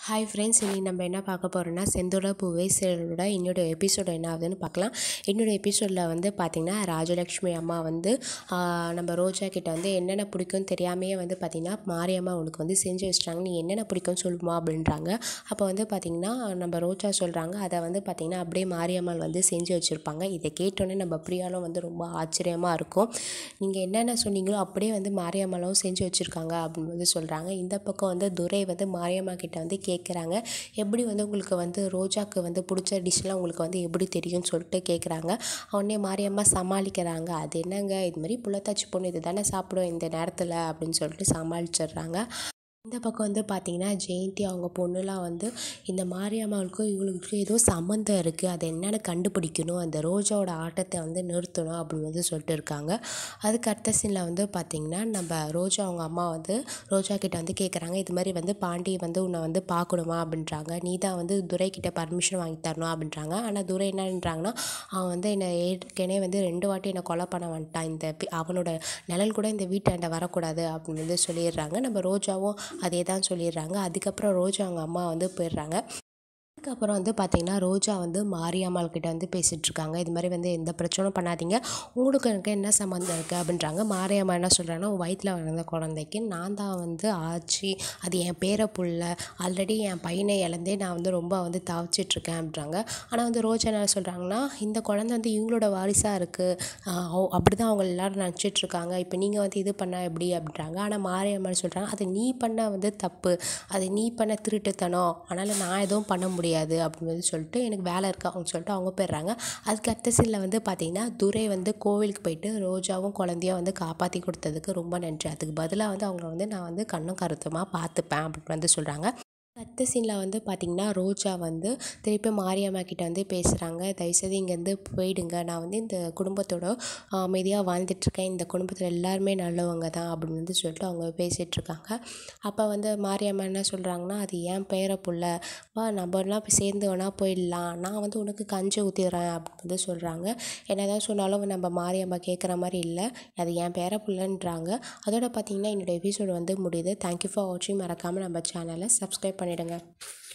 hi friends இன்றைக்கி நம்ம என்ன பார்க்க போகிறோம்னா செந்தூர பூவே சீரியலோட என்னோட எபிசோடு என்ன ஆகுதுன்னு பார்க்கலாம் என்னோட எபிசோடில் வந்து பார்த்திங்கன்னா ராஜலக்ஷ்மி அம்மா வந்து ஆஹ், நம்ம ரோஜா கிட்ட வந்து என்னென்ன பிடிக்கும்னு தெரியாமையே வந்து பார்த்திங்கன்னா மாரியம்மா உனக்கு வந்து செஞ்சு வச்சிட்டாங்க நீ என்னென்ன பிடிக்கும்னு சொல்லுமா அப்படின்றாங்க அப்போ வந்து பார்த்திங்கன்னா நம்ம ரோஜா சொல்கிறாங்க அதை வந்து பார்த்திங்கன்னா அப்படியே மாரியம்மாள் வந்து செஞ்சு வச்சுருப்பாங்க இதை கேட்டோன்னே நம்ம பிரியாலும் வந்து ரொம்ப ஆச்சரியமாக இருக்கும் நீங்கள் என்னென்ன சொன்னீங்களோ அப்படியே வந்து மாரியம்மாளும் செஞ்சு வச்சுருக்காங்க அப்படின்னு வந்து சொல்கிறாங்க இந்த பக்கம் வந்து துரை வந்து மாரியம்மா கிட்ட வந்து கேட்குறாங்க எப்படி வந்து உங்களுக்கு வந்து ரோஜாக்கு வந்து பிடிச்ச டிஷ்லாம் உங்களுக்கு வந்து எப்படி தெரியும்னு சொல்லிட்டு கேட்குறாங்க உடனே மாரியம்மா சமாளிக்கிறாங்க அது என்னங்க இது மாதிரி புள்ளத்தாச்சி பொண்ணு இது தானே சாப்பிடும் இந்த நேரத்தில் அப்படின்னு சொல்லிட்டு சமாளிச்சிடுறாங்க இந்த பக்கம் வந்து பார்த்தீங்கன்னா ஜெயந்தி அவங்க பொண்ணுலாம் வந்து இந்த மாரியம்மாவுக்கும் இவங்களுக்கும் ஏதோ சம்மந்தம் இருக்குது அது என்னென்னு கண்டுபிடிக்கணும் அந்த ரோஜாவோட ஆட்டத்தை வந்து நிறுத்தணும் அப்படின்னு வந்து சொல்லிட்டு இருக்காங்க அதுக்கு அடுத்த சீனில் வந்து பார்த்திங்கன்னா நம்ம ரோஜா அவங்க அம்மா வந்து ரோஜா கிட்ட வந்து கேட்குறாங்க இது மாதிரி வந்து பாண்டி வந்து உன்னை வந்து பார்க்கணுமா அப்படின்றாங்க நீ தான் வந்து துரை கிட்ட பர்மிஷன் வாங்கி தரணும் அப்படின்றாங்க ஆனால் துரை என்னன்றாங்கன்னா அவன் வந்து என்னை ஏற்கனவே வந்து ரெண்டு வாட்டி என்னை கொலை பண்ண வந்துட்டான் இந்த பி- அவனோட நிழல் கூட இந்த வீட்டாண்ட வரக்கூடாது அப்படின்னு வந்து சொல்லிடுறாங்க நம்ம ரோஜாவும் அதே தான் சொல்லிடுறாங்க அதுக்கப்புறம் ரோஜா அவங்க அம்மா வந்து போயிடுறாங்க அதுக்கப்புறம் வந்து பார்த்திங்கன்னா ரோஜா வந்து மாரியம்மாள் கிட்ட வந்து பேசிகிட்டு இருக்காங்க இது மாதிரி வந்து எந்த பிரச்சனையும் பண்ணாதீங்க உங்களுக்கு எனக்கு என்ன சம்மந்தம் இருக்குது அப்படின்றாங்க மாரியம்மா என்ன சொல்கிறாங்கன்னா வயிற்றில் வளர்ந்த குழந்தைக்கு நான் தான் வந்து ஆச்சு அது என் பேர புள்ள ஆல்ரெடி என் பையனை இழந்தே நான் வந்து ரொம்ப வந்து தவிச்சிட்ருக்கேன் அப்படின்றாங்க ஆனால் வந்து ரோஜா என்ன சொல்கிறாங்கன்னா இந்த குழந்தை வந்து இவங்களோட வாரிசாக இருக்குது அப்படி தான் அவங்க எல்லாரும் நினச்சிட்டு இருக்காங்க இப்போ நீங்கள் வந்து இது பண்ணால் எப்படி அப்படின்றாங்க ஆனால் மாரியம்மன் சொல்கிறாங்க அது நீ பண்ண வந்து தப்பு அது நீ பண்ண திருட்டுத்தனம் அதனால் நான் எதுவும் பண்ண முடியாது அப்படின்னு வந்து சொல்லிட்டு எனக்கு வேலை இருக்கு அவங்க சொல்லிட்டு அவங்க போயிடுறாங்க அதுக்கு அடுத்த சீனில் வந்து பார்த்தீங்கன்னா துரை வந்து கோவிலுக்கு போயிட்டு ரோஜாவும் குழந்தையும் வந்து காப்பாற்றி கொடுத்ததுக்கு ரொம்ப நன்றி அதுக்கு பதிலாக வந்து அவங்க வந்து நான் வந்து கண்ணும் கருத்துமாக பார்த்துப்பேன் அப்படின்னு வந்து சொல்கிறாங்க அடுத்த சீனில் வந்து பார்த்திங்கன்னா ரோஜா வந்து திருப்பி மாரியம்மா கிட்ட வந்து பேசுகிறாங்க தயவுசெய்து இங்கேருந்து போயிடுங்க நான் வந்து இந்த குடும்பத்தோட அமைதியாக வாழ்ந்துட்டுருக்கேன் இந்த குடும்பத்தில் எல்லாருமே நல்லவங்க தான் அப்படின்னு வந்து சொல்லிட்டு அவங்க பேசிகிட்டு இருக்காங்க அப்போ வந்து மாரியம்மா என்ன சொல்கிறாங்கன்னா அது ஏன் பேர புள்ள வா நம்மலாம் போய் சேர்ந்து வேணா போயிடலாம் நான் வந்து உனக்கு கஞ்சி ஊற்றிடுறேன் அப்படின்னு வந்து சொல்கிறாங்க என்னதான் சொன்னாலும் நம்ம மாரியம்மா கேட்குற மாதிரி இல்லை அது என் பேர புள்ளன்றாங்க அதோட பார்த்தீங்கன்னா என்னோட எபிசோடு வந்து முடியுது தேங்க்யூ ஃபார் வாட்சிங் மறக்காமல் நம்ம சேனலை சப்ஸ்கிரைப் பண்ணிவிடுங்க